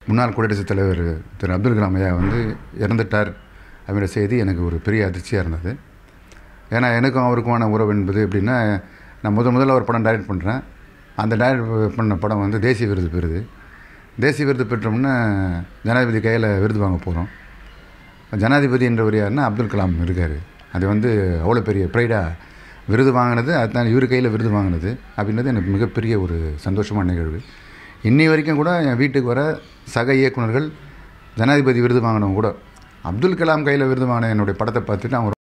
முன்னாள் குடியரசுத் தலைவர் திரு அப்துல் கலாம் ஐயா வந்து இறந்துட்டார் அப்படின்ற செய்தி எனக்கு ஒரு பெரிய அதிர்ச்சியாக இருந்தது ஏன்னா எனக்கும் அவருக்குமான உறவு என்பது எப்படின்னா நான் முதல் முதல்ல ஒரு படம் டைரக்ட் பண்ணுறேன் அந்த டைரக்ட் பண்ண படம் வந்து தேசிய விருது பெறுது தேசிய விருது பெற்றோம்னா ஜனாதிபதி கையில் விருது வாங்க போகிறோம் ஜனாதிபதி என்றவர் யாருன்னா அப்துல் கலாம் இருக்கார் அது வந்து அவ்வளோ பெரிய ப்ரைடாக விருது வாங்கினது அதுதான் இவர் கையில் விருது வாங்கினது அப்படின்றது எனக்கு மிகப்பெரிய ஒரு சந்தோஷமான நிகழ்வு இன்னி வரைக்கும் கூட என் வீட்டுக்கு வர சக இயக்குனர்கள் ஜனாதிபதி விருது வாங்கினவங்க கூட அப்துல் கலாம் கையில் விருது வாங்கின என்னுடைய படத்தை பார்த்துட்டு அவங்க